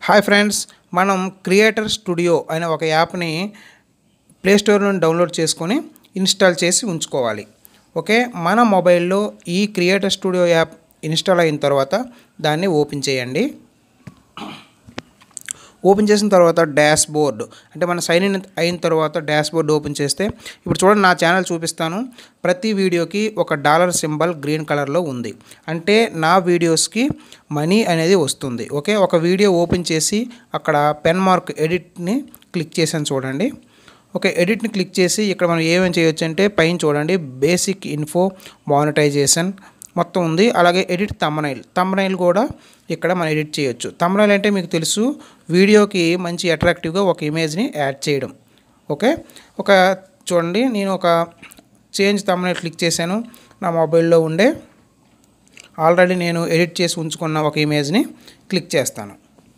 hi friends మనం creator studio అనే ఒక యాప్ని ప్లే స్టోర్ నుండి డౌన్లోడ్ చేసుకొని ఇన్స్టాల్ చేసి ఉంచుకోవాలి ఓకే మన మొబైల్లో ఈ క్రియేటర్ స్టూడియో యాప్ ఇన్స్టాల్ అయిన తర్వాత దాన్ని ఓపెన్ చేయండి ఓపెన్ చేసిన తర్వాత డాష్ బోర్డ్ అంటే మన సైన్ ఇన్ అయిన తర్వాత డాష్ బోర్డ్ ఓపెన్ చేస్తే ఇప్పుడు చూడండి నా ఛానల్ చూపిస్తాను ప్రతి వీడియోకి ఒక డాలర్ సింబల్ గ్రీన్ కలర్లో ఉంది అంటే నా వీడియోస్కి మనీ అనేది వస్తుంది ఓకే ఒక వీడియో ఓపెన్ చేసి అక్కడ పెన్ మార్క్ ఎడిట్ని క్లిక్ చేసాను చూడండి ఓకే ఎడిట్ని క్లిక్ చేసి ఇక్కడ మనం ఏమేమి చేయొచ్చు అంటే పైన చూడండి బేసిక్ ఇన్ఫో మానిటైజేషన్ మొత్తం ఉంది అలాగే ఎడిట్ తమ్మనైల్ తమ్మనైల్ కూడా ఇక్కడ మనం ఎడిట్ చేయొచ్చు తమ్మనైల్ అంటే మీకు తెలుసు వీడియోకి మంచి అట్రాక్టివ్గా ఒక ఇమేజ్ని యాడ్ చేయడం ఓకే ఒక చూడండి నేను ఒక చేంజ్ తమ్మనైల్ క్లిక్ చేశాను నా మొబైల్లో ఉండే ఆల్రెడీ నేను ఎడిట్ చేసి ఉంచుకున్న ఒక ఇమేజ్ని క్లిక్ చేస్తాను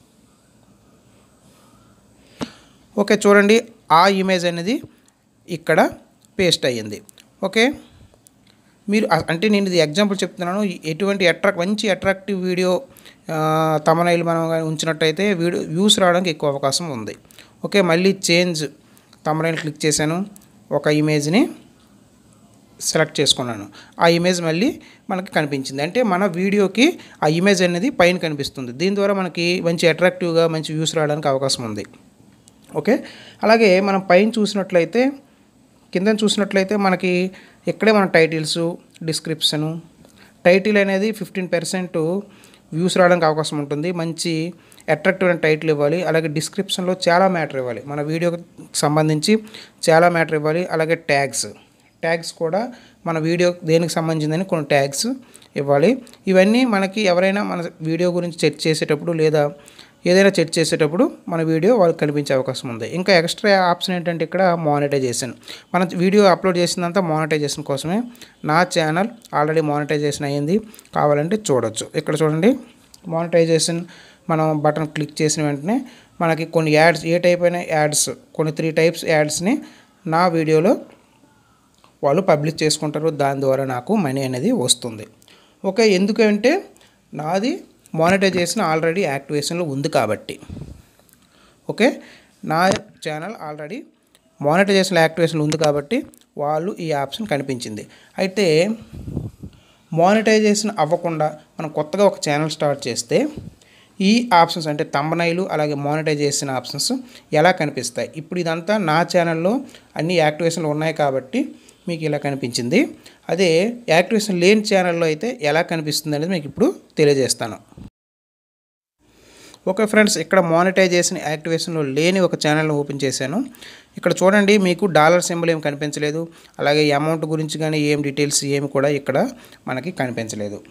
ఓకే చూడండి ఆ ఇమేజ్ అనేది ఇక్కడ పేస్ట్ అయ్యింది ఓకే మీరు అ- అంటే నేను ఇది ఎగ్జాంపుల్ చెప్తున్నాను ఎటువంటి అట్రాక్ట్ మంచి అట్రాక్టివ్ వీడియో తమనైలు మనం గాని ఉంచినట్టయితే వీడియో వ్యూస్ రావడానికి ఎక్కువ అవకాశం ఉంది ఓకే మళ్ళీ చేంజ్ తమనైల్ క్లిక్ చేశాను ఒక ఇమేజ్ని సెలెక్ట్ చేసుకున్నాను ఆ ఇమేజ్ మళ్ళీ మనకి కనిపించింది అంటే మన వీడియోకి ఆ ఇమేజ్ అనేది పైన కనిపిస్తుంది దీని ద్వారా మనకి మంచి అట్రాక్టివ్గా మంచి వ్యూస్ రావడానికి అవకాశం ఉంది ఓకే అలాగే మనం పైన చూసినట్లయితే కింద చూసినట్లయితే మనకి ఇక్కడే మన టైటిల్స్ డిస్క్రిప్షను టైటిల్ అనేది ఫిఫ్టీన్ పర్సెంట్ వ్యూస్ రావడానికి అవకాశం ఉంటుంది మంచి అట్రాక్టివ్ అయిన టైటిల్ ఇవ్వాలి అలాగే డిస్క్రిప్షన్లో చాలా మ్యాటర్ ఇవ్వాలి మన వీడియోకి సంబంధించి చాలా మ్యాటర్ ఇవ్వాలి అలాగే ట్యాగ్స్ ట్యాగ్స్ కూడా మన వీడియో దేనికి సంబంధించిందని కొన్ని ట్యాగ్స్ ఇవ్వాలి ఇవన్నీ మనకి ఎవరైనా మన వీడియో గురించి చర్చ చేసేటప్పుడు లేదా ఏదైనా చర్చ చేసేటప్పుడు మన వీడియో వాళ్ళకి కనిపించే అవకాశం ఉంది ఇంకా ఎక్స్ట్రా ఆప్షన్ ఏంటంటే ఇక్కడ మానిటైజేషన్ మన వీడియో అప్లోడ్ చేసిందంతా మానిటైజేషన్ కోసమే నా ఛానల్ ఆల్రెడీ మానిటైజేషన్ అయ్యింది కావాలంటే చూడొచ్చు ఇక్కడ చూడండి మానిటైజేషన్ మనం బటన్ క్లిక్ చేసిన వెంటనే మనకి కొన్ని యాడ్స్ ఏ టైప్ అయిన యాడ్స్ కొన్ని త్రీ టైప్స్ యాడ్స్ని నా వీడియోలో వాళ్ళు పబ్లిష్ చేసుకుంటారు దాని ద్వారా నాకు మనీ అనేది వస్తుంది ఓకే ఎందుకంటే నాది మానిటైజేషన్ ఆల్రెడీ యాక్టివేషన్లో ఉంది కాబట్టి ఓకే నా ఛానల్ ఆల్రెడీ మానిటైజేషన్ యాక్టివేషన్ ఉంది కాబట్టి వాళ్ళు ఈ ఆప్షన్ కనిపించింది అయితే మానిటైజేషన్ అవ్వకుండా మనం కొత్తగా ఒక ఛానల్ స్టార్ట్ చేస్తే ఈ ఆప్షన్స్ అంటే తంబనైలు అలాగే మానిటైజేషన్ ఆప్షన్స్ ఎలా కనిపిస్తాయి ఇప్పుడు ఇదంతా నా ఛానల్లో అన్ని యాక్టివేషన్లు ఉన్నాయి కాబట్టి మీకు ఇలా కనిపించింది అదే యాక్టివేషన్ లేని ఛానల్లో అయితే ఎలా కనిపిస్తుంది అనేది మీకు ఇప్పుడు తెలియజేస్తాను ఓకే ఫ్రెండ్స్ ఇక్కడ మానిటైజేషన్ యాక్టివేషన్లో లేని ఒక ఛానల్ని ఓపెన్ చేశాను ఇక్కడ చూడండి మీకు డాలర్ సింబల్ ఏం కనిపించలేదు అలాగే అమౌంట్ గురించి కానీ ఏం డీటెయిల్స్ ఏమి కూడా ఇక్కడ మనకి కనిపించలేదు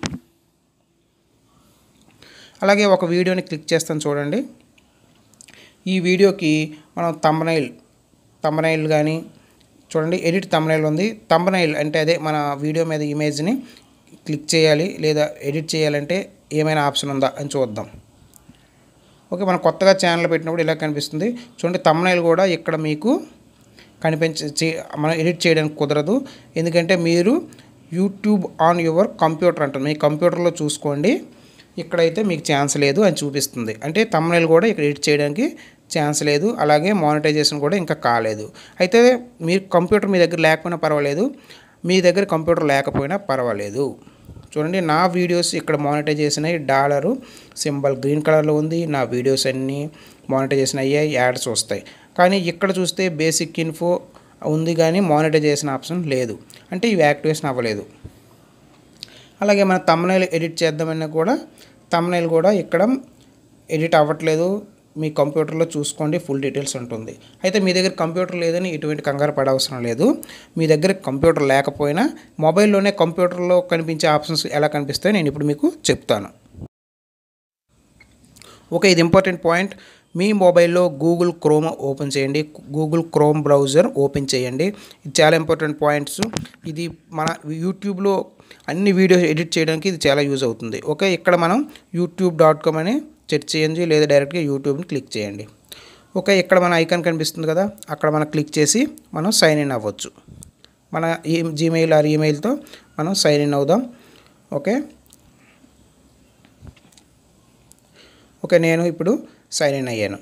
అలాగే ఒక వీడియోని క్లిక్ చేస్తాను చూడండి ఈ వీడియోకి మనం తమ్మనైల్ తమ్మనైల్ కానీ చూడండి ఎడిట్ తమ్మనైల్ ఉంది తమ్మనైల్ అంటే అదే మన వీడియో మీద ఇమేజ్ని క్లిక్ చేయాలి లేదా ఎడిట్ చేయాలంటే ఏమైనా ఆప్షన్ ఉందా అని చూద్దాం ఓకే మనం కొత్తగా ఛానల్ పెట్టినప్పుడు ఇలా కనిపిస్తుంది చూడండి తమ్నైల్ కూడా ఇక్కడ మీకు కనిపించ చే- మనం ఎడిట్ చేయడానికి కుదరదు ఎందుకంటే మీరు యూట్యూబ్ ఆన్ యువర్ కంప్యూటర్ అంటారు మీ కంప్యూటర్లో చూసుకోండి ఇక్కడైతే మీకు ఛాన్స్ లేదు అని చూపిస్తుంది అంటే తమ్నైల్ కూడా ఇక్కడ ఎడిట్ చేయడానికి ఛాన్స్ లేదు అలాగే మానిటైజేషన్ కూడా ఇంకా కాలేదు అయితే మీరు కంప్యూటర్ మీ దగ్గర లేకపోయినా పర్వాలేదు మీ దగ్గర కంప్యూటర్ లేకపోయినా పర్వాలేదు చూడండి నా వీడియోస్ ఇక్కడ మానిటైజేషన్ అయ్యి డాలరు సింబల్ గ్రీన్ కలర్లో ఉంది నా వీడియోస్ అన్నీ మానిటైజేషన్ అయ్యాయి యాడ్స్ వస్తాయి కానీ ఇక్కడ చూస్తే బేసిక్ ఇన్ఫో ఉంది కానీ మానిటైజేషన్ ఆప్షన్ లేదు అంటే ఇవి యాక్టివేషన్ అవ్వలేదు అలాగే మన తమ్నైల్ ఎడిట్ చేద్దామన్నా కూడా తమ్నైల్ కూడా ఇక్కడ ఎడిట్ అవ్వట్లేదు మీ కంప్యూటర్లో చూసుకోండి ఫుల్ డీటెయిల్స్ ఉంటుంది అయితే మీ దగ్గర కంప్యూటర్ లేదని ఎటువంటి కంగారు పడవసరం లేదు మీ దగ్గర కంప్యూటర్ లేకపోయినా మొబైల్లోనే కంప్యూటర్లో కనిపించే ఆప్షన్స్ ఎలా కనిపిస్తాయో నేను ఇప్పుడు మీకు చెప్తాను ఓకే ఇది ఇంపార్టెంట్ పాయింట్ మీ మొబైల్లో గూగుల్ క్రోమ్ ఓపెన్ చేయండి గూగుల్ క్రోమ్ బ్రౌజర్ ఓపెన్ చేయండి ఇది చాలా ఇంపార్టెంట్ పాయింట్స్ ఇది మన యూట్యూబ్లో అన్ని వీడియోస్ ఎడిట్ చేయడానికి ఇది చాలా యూజ్ అవుతుంది ఓకే ఇక్కడ మనం యూట్యూబ్ డాట్ కామ్ అని సెర్చ్ చేయండి లేదా డైరెక్ట్గా యూట్యూబ్ని క్లిక్ చేయండి ఓకే ఇక్కడ మన ఐకాన్ కనిపిస్తుంది కదా అక్కడ మనం క్లిక్ చేసి మనం సైన్ ఇన్ అవ్వచ్చు మన ఈ జీమెయిల్ ఆర్ ఈమెయిల్తో మనం సైన్ ఇన్ అవుదాం ఓకే ఓకే నేను ఇప్పుడు సైన్ ఇన్ అయ్యాను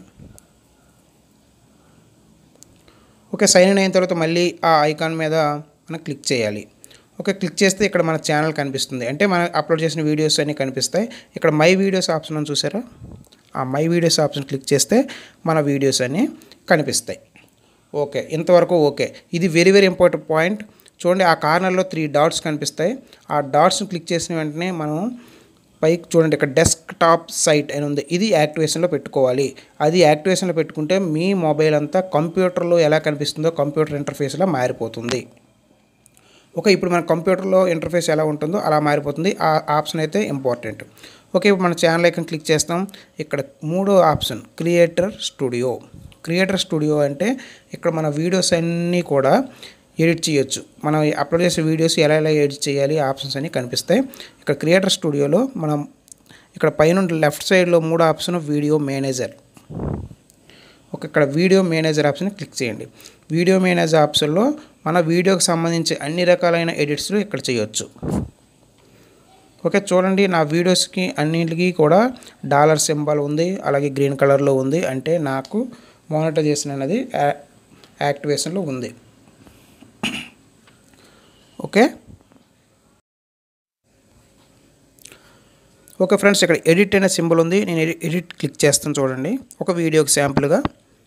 ఓకే సైన్ ఇన్ అయిన తర్వాత మళ్ళీ ఆ ఐకాన్ మీద మనం క్లిక్ చేయాలి ఓకే క్లిక్ చేస్తే ఇక్కడ మన ఛానల్ కనిపిస్తుంది అంటే మనం అప్లోడ్ చేసిన వీడియోస్ అన్నీ కనిపిస్తాయి ఇక్కడ మై వీడియోస్ ఆప్షన్ ఉంది చూసారా ఆ మై వీడియోస్ ఆప్షన్ క్లిక్ చేస్తే మన వీడియోస్ అన్నీ కనిపిస్తాయి ఓకే ఇంతవరకు ఓకే ఇది వెరీ వెరీ ఇంపార్టెంట్ పాయింట్ చూడండి ఆ కార్నర్లో త్రీ డాట్స్ కనిపిస్తాయి ఆ డాట్స్ని క్లిక్ చేసిన వెంటనే మనం పైకి చూడండి ఇక్కడ డెస్క్ టాప్ సైట్ అని ఉంది ఇది యాక్టివేషన్లో పెట్టుకోవాలి అది యాక్టివేషన్లో పెట్టుకుంటే మీ మొబైల్ అంతా కంప్యూటర్లో ఎలా కనిపిస్తుందో కంప్యూటర్ ఇంటర్ఫేస్లో మారిపోతుంది ఓకే ఇప్పుడు మన కంప్యూటర్లో ఇంటర్ఫేస్ ఎలా ఉంటుందో అలా మారిపోతుంది ఆ ఆప్షన్ అయితే ఇంపార్టెంట్ ఓకే ఇప్పుడు మన ఛానల్ ఐకన్ క్లిక్ చేస్తాం ఇక్కడ మూడో option creator studio creator studio అంటే ఇక్కడ మన వీడియోస్ అన్నీ కూడా ఎడిట్ చేయొచ్చు మనం అప్లోడ్ చేసే వీడియోస్ ఎలా ఎలా ఎడిట్ చేయాలి ఆప్షన్స్ అన్నీ కనిపిస్తాయి ఇక్కడ క్రియేటర్ స్టూడియోలో మనం ఇక్కడ పైన లెఫ్ట్ సైడ్లో మూడో ఆప్షన్ వీడియో మేనేజర్ ఒక ఇక్కడ వీడియో మేనేజర్ ఆప్షన్ క్లిక్ చేయండి వీడియో మేనేజర్ ఆప్షన్లో మన వీడియోకి సంబంధించి అన్ని రకాలైన ఎడిట్స్లు ఇక్కడ చేయొచ్చు ఓకే చూడండి నా వీడియోస్కి అన్నింటికి కూడా డాలర్ సింబల్ ఉంది అలాగే గ్రీన్ కలర్లో ఉంది అంటే నాకు మానిటైజేషన్ అనేది యా- యాక్టివేషన్లో ఉంది ఓకే ఓకే ఫ్రెండ్స్ ఇక్కడ ఎడిట్ అనే సింబల్ ఉంది నేను ఎడి- ఎడిట్ క్లిక్ చేస్తాను చూడండి ఒక వీడియోకి శాంపుల్గా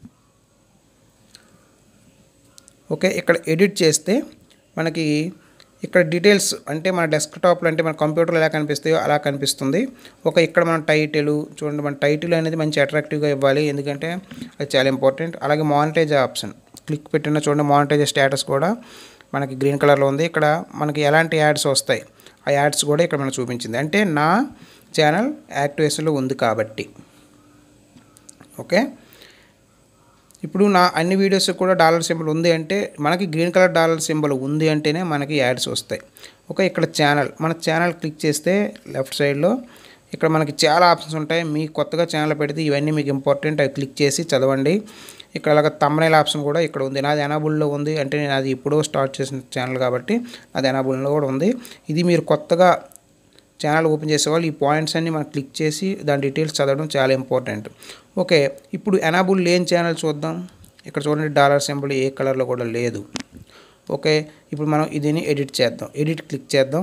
ఓకే ఇక్కడ ఎడిట్ చేస్తే మనకి ఇక్కడ డీటెయిల్స్ అంటే మన డెస్క్టాప్లో అంటే మన కంప్యూటర్లో ఎలా కనిపిస్తాయో అలా కనిపిస్తుంది ఒక ఇక్కడ మన టైటిల్ చూడండి మన టైటిల్ అనేది మంచి అట్రాక్టివ్గా ఇవ్వాలి ఎందుకంటే అది చాలా ఇంపార్టెంట్ అలాగే మానిటైజ్ ఆప్షన్ క్లిక్ పెట్టిన చూడండి మానిటైజ్ స్టేటస్ కూడా మనకి గ్రీన్ కలర్లో ఉంది ఇక్కడ మనకి ఎలాంటి యాడ్స్ వస్తాయి ఆ యాడ్స్ కూడా ఇక్కడ మనకు చూపించింది అంటే నా ఛానల్ యాక్టివేషన్లో ఉంది కాబట్టి ఓకే ఇప్పుడు నా అన్ని వీడియోస్ కూడా డాలర్ సింబల్ ఉంది అంటే మనకి గ్రీన్ కలర్ డాలర్ సింబల్ ఉంది అంటేనే మనకి యాడ్స్ వస్తాయి ఓకే ఇక్కడ ఛానల్ మన ఛానల్ క్లిక్ చేస్తే లెఫ్ట్ సైడ్లో ఇక్కడ మనకి చాలా ఆప్షన్స్ ఉంటాయి మీకు కొత్తగా ఛానల్ పెడితే ఇవన్నీ మీకు ఇంపార్టెంట్ అవి క్లిక్ చేసి చదవండి ఇక్కడ అలాగ తమ్మనేల ఆప్షన్ కూడా ఇక్కడ ఉంది నాది ఎనాబుల్లో ఉంది అంటే నేను అది ఇప్పుడో స్టార్ట్ చేసిన ఛానల్ కాబట్టి అది ఎనాబుల్లో కూడా ఉంది ఇది మీరు కొత్తగా ఛానల్ ఓపెన్ చేసేవాళ్ళు ఈ పాయింట్స్ అన్ని మనం క్లిక్ చేసి దాని డీటెయిల్స్ చదవడం చాలా ఇంపార్టెంట్ ఓకే ఇప్పుడు ఎనాబుల్ లేని ఛానల్ చూద్దాం ఇక్కడ చూడండి డాలర్ సింబల్ ఏ కలర్లో కూడా లేదు ఓకే ఇప్పుడు మనం ఇదిని ఎడిట్ చేద్దాం ఎడిట్ క్లిక్ చేద్దాం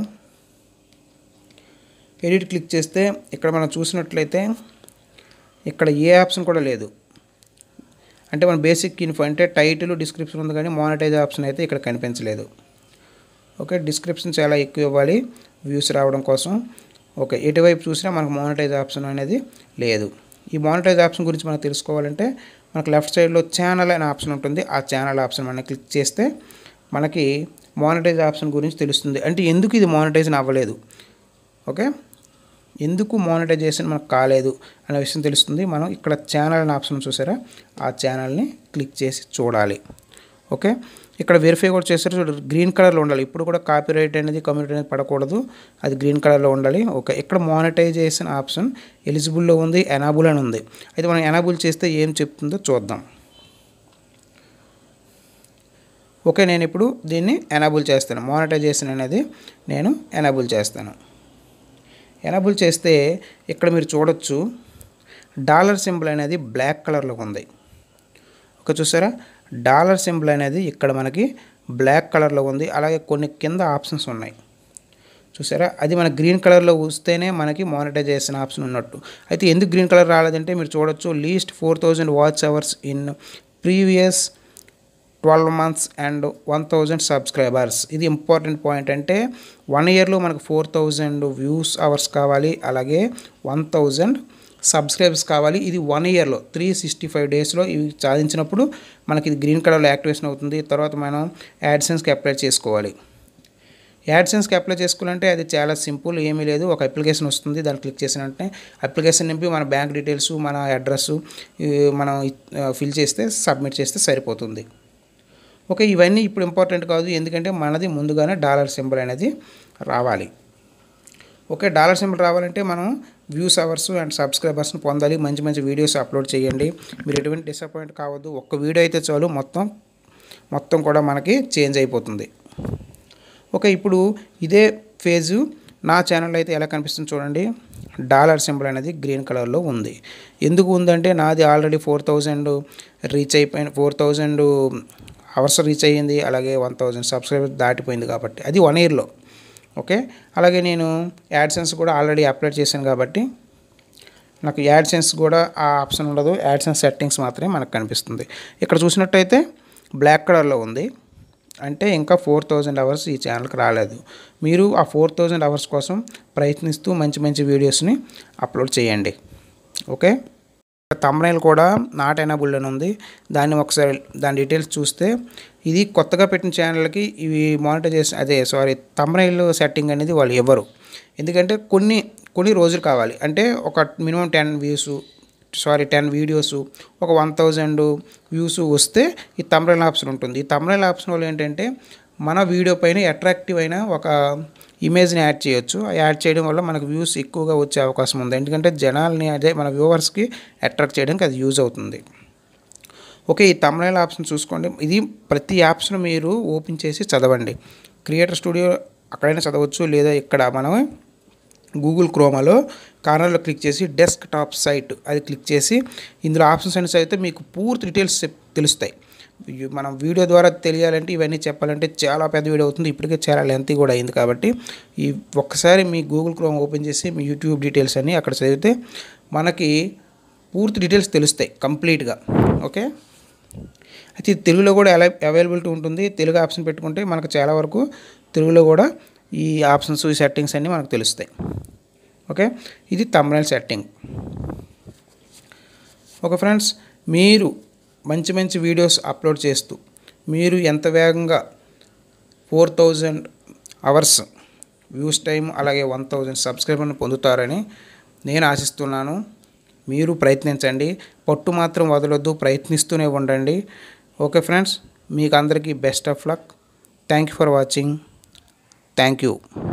ఎడిట్ క్లిక్ చేస్తే ఇక్కడ మనం చూసినట్లయితే ఇక్కడ ఏ ఆప్షన్ కూడా లేదు అంటే మన బేసిక్ ఇన్ఫో అంటే టైటిల్ డిస్క్రిప్షన్ ఉంది కానీ మానిటైజ్ ఆప్షన్ అయితే ఇక్కడ కనిపించలేదు ఓకే డిస్క్రిప్షన్ చాలా ఎక్కువ ఇవ్వాలి వ్యూస్ రావడం కోసం ఓకే ఎటువైపు చూసినా మనకు మానిటైజ్ ఆప్షన్ అనేది లేదు ఈ మానిటైజ్ ఆప్షన్ గురించి మనం తెలుసుకోవాలంటే మనకు లెఫ్ట్ సైడ్లో ఛానల్ అనే ఆప్షన్ ఉంటుంది ఆ ఛానల్ ఆప్షన్ మనం క్లిక్ చేస్తే మనకి మానిటైజ్ ఆప్షన్ గురించి తెలుస్తుంది అంటే ఎందుకు ఇది మానిటైజేషన్ అవ్వలేదు ఓకే ఎందుకు మానిటైజేషన్ మనకు కాలేదు అనే విషయం తెలుస్తుంది మనం ఇక్కడ ఛానల్ అనే ఆప్షన్ చూసారా ఆ ఛానల్ని క్లిక్ చేసి చూడాలి ఓకే ఇక్కడ వెరిఫై కూడా చేస్తారు చూడండి గ్రీన్ కలర్లో ఉండాలి ఇప్పుడు కూడా కాపీ రైట్ అనేది కమ్యూనిటీ అనేది పడకూడదు అది గ్రీన్ కలర్లో ఉండాలి ఓకే ఇక్కడ మానిటైజేషన్ ఆప్షన్ ఎలిజిబుల్లో ఉంది ఎనాబుల్ అని ఉంది అయితే మనం ఎనాబుల్ చేస్తే ఏం చెప్తుందో చూద్దాం ఓకే నేను ఇప్పుడు దీన్ని ఎనాబుల్ చేస్తాను మానిటైజేషన్ అనేది నేను ఎనాబుల్ చేస్తాను ఎనాబుల్ చేస్తే ఇక్కడ మీరు చూడొచ్చు డాలర్ సింబల్ అనేది బ్లాక్ కలర్లో ఉంది ఒక చూసారా డాలర్ సింబల్ అనేది ఇక్కడ మనకి బ్లాక్ కలర్లో ఉంది అలాగే కొన్ని కింద ఆప్షన్స్ ఉన్నాయి చూసారా అది మన గ్రీన్ కలర్లో వస్తేనే మనకి మానిటైజేషన్ ఆప్షన్ ఉన్నట్టు అయితే ఎందుకు గ్రీన్ కలర్ రాలేదంటే మీరు చూడొచ్చు least four thousand watch hours in previous twelve months and one thousand subscribers ఇది ఇంపార్టెంట్ పాయింట్ అంటే వన్ ఇయర్లో మనకు ఫోర్ థౌజండ్ వ్యూస్ అవర్స్ కావాలి అలాగే వన్ థౌజండ్ సబ్స్క్రైబర్స్ కావాలి ఇది వన్ ఇయర్లో త్రీ సిక్స్టీ ఫైవ్ డేస్లో ఇవి సాధించినప్పుడు మనకి ఇది గ్రీన్ కలర్లో యాక్టివేషన్ అవుతుంది తర్వాత మనం యాడ్సెన్స్కి అప్లై చేసుకోవాలి యాడ్సెన్స్కి అప్లై చేసుకోవాలంటే అది చాలా సింపుల్ ఏమీ లేదు ఒక అప్లికేషన్ వస్తుంది దాన్ని క్లిక్ చేసిన వెంటనే అప్లికేషన్ నింపి మన బ్యాంక్ డీటెయిల్స్ మన అడ్రస్ మనం ఫిల్ చేస్తే సబ్మిట్ చేస్తే సరిపోతుంది ఓకే ఇవన్నీ ఇప్పుడు ఇంపార్టెంట్ కాదు ఎందుకంటే మనది ముందుగానే డాలర్ సింబల్ అనేది రావాలి ఓకే డాలర్ సింబల్ రావాలంటే మనం వ్యూస్ అవర్స్ అండ్ సబ్స్క్రైబర్స్ని పొందాలి మంచి మంచి వీడియోస్ అప్లోడ్ చేయండి మీరు ఎటువంటి డిసప్పాయింట్ కావద్దు ఒక్క వీడియో అయితే చాలు మొత్తం మొత్తం కూడా మనకి చేంజ్ అయిపోతుంది ఓకే ఇప్పుడు ఇదే ఫేజు నా ఛానల్ అయితే ఎలా కనిపిస్తుంది చూడండి డాలర్ సింబల్ అనేది గ్రీన్ కలర్లో ఉంది ఎందుకు ఉందంటే నాది ఆల్రెడీ ఫోర్ థౌజండ్ రీచ్ అయిపోయిన ఫోర్ థౌజండ్ అవర్స్ రీచ్ అయ్యింది అలాగే వన్ థౌజండ్ సబ్స్క్రైబర్స్ దాటిపోయింది కాబట్టి అది వన్ ఇయర్లో ఓకే అలాగే నేను యాడ్సెన్స్ కూడా ఆల్రెడీ అప్లోడ్ చేశాను కాబట్టి నాకు యాడ్సెన్స్ కూడా ఆ ఆప్షన్ ఉండదు యాడ్సెన్స్ సెట్టింగ్స్ మాత్రమే మనకు కనిపిస్తుంది ఇక్కడ చూసినట్టయితే బ్లాక్ కలర్లో ఉంది అంటే ఇంకా ఫోర్ థౌజండ్ అవర్స్ ఈ ఛానల్కి రాలేదు మీరు ఆ ఫోర్ థౌజండ్ అవర్స్ కోసం ప్రయత్నిస్తూ మంచి మంచి వీడియోస్ని అప్లోడ్ చేయండి ఓకే తమ్నైల్ కూడా నాట్ ఎనబుల్ అని ఉంది దాన్ని ఒకసారి దాని డీటెయిల్స్ చూస్తే ఇది కొత్తగా పెట్టిన ఛానల్కి ఇవి మానిటైజేషన్ అదే సారీ తమ్నైల్ సెట్టింగ్ అనేది వాళ్ళు ఇవ్వరు ఎందుకంటే కొన్ని కొన్ని రోజులు కావాలి అంటే ఒక minimum ten views sorry ten videos ఒక వన్ థౌజండ్ వ్యూస్ వస్తే ఈ తమ్రైల్ ఆప్షన్ ఉంటుంది ఈ తమ్రైల్ ఆప్షన్ వల్ల ఏంటంటే మన వీడియో పైన అట్రాక్టివ్ అయిన ఒక ఇమేజ్ని యాడ్ చేయొచ్చు ఆ యాడ్ చేయడం వల్ల మనకు వ్యూస్ ఎక్కువగా వచ్చే అవకాశం ఉంది ఎందుకంటే జనాల్ని అదే మన వ్యూవర్స్కి అట్రాక్ట్ చేయడానికి అది యూజ్ అవుతుంది ఓకే ఈ తమ్నైల్ ఆప్షన్ చూసుకోండి ఇది ప్రతి ఆప్షన్ మీరు ఓపెన్ చేసి చదవండి క్రియేటర్ స్టూడియో అక్కడైనా చదవచ్చు లేదా ఇక్కడ మనం గూగుల్ క్రోమాలో కార్నర్లో క్లిక్ చేసి డెస్క్ టాప్ సైట్ అది క్లిక్ చేసి ఇందులో ఆప్షన్స్ అనేసి అయితే మీకు పూర్తి డీటెయిల్స్ చెప్- తెలుస్తాయి ఇవి మనం వీడియో ద్వారా తెలియాలంటే ఇవన్నీ చెప్పాలంటే చాలా పెద్ద వీడియో అవుతుంది ఇప్పటికే చాలా లెంత్ కూడా అయింది కాబట్టి ఈ ఒక్కసారి మీ గూగుల్ క్రోమ్ ఓపెన్ చేసి మీ యూట్యూబ్ డీటెయిల్స్ అన్నీ అక్కడ చదివితే మనకి పూర్తి డీటెయిల్స్ తెలుస్తాయి కంప్లీట్గా ఓకే అయితే ఇది తెలుగులో కూడా ఎలా అవైలబిలిటీ ఉంటుంది తెలుగు ఆప్షన్ పెట్టుకుంటే మనకు చాలా వరకు తెలుగులో కూడా ఈ ఆప్షన్స్ ఈ సెట్టింగ్స్ అన్నీ మనకు తెలుస్తాయి ఓకే ఇది తమ్నైల్ సెట్టింగ్ ఓకే ఫ్రెండ్స్ మీరు మంచి మంచి వీడియోస్ అప్లోడ్ చేస్తూ మీరు ఎంత వేగంగా four thousand hours views time అలాగే వన్ థౌజండ్ సబ్స్క్రైబర్ని పొందుతారని నేను ఆశిస్తున్నాను మీరు ప్రయత్నించండి పట్టు మాత్రం వదలొద్దు ప్రయత్నిస్తూనే ఉండండి ఓకే ఫ్రెండ్స్ మీకు అందరికీ best of luck thank you for watching thank you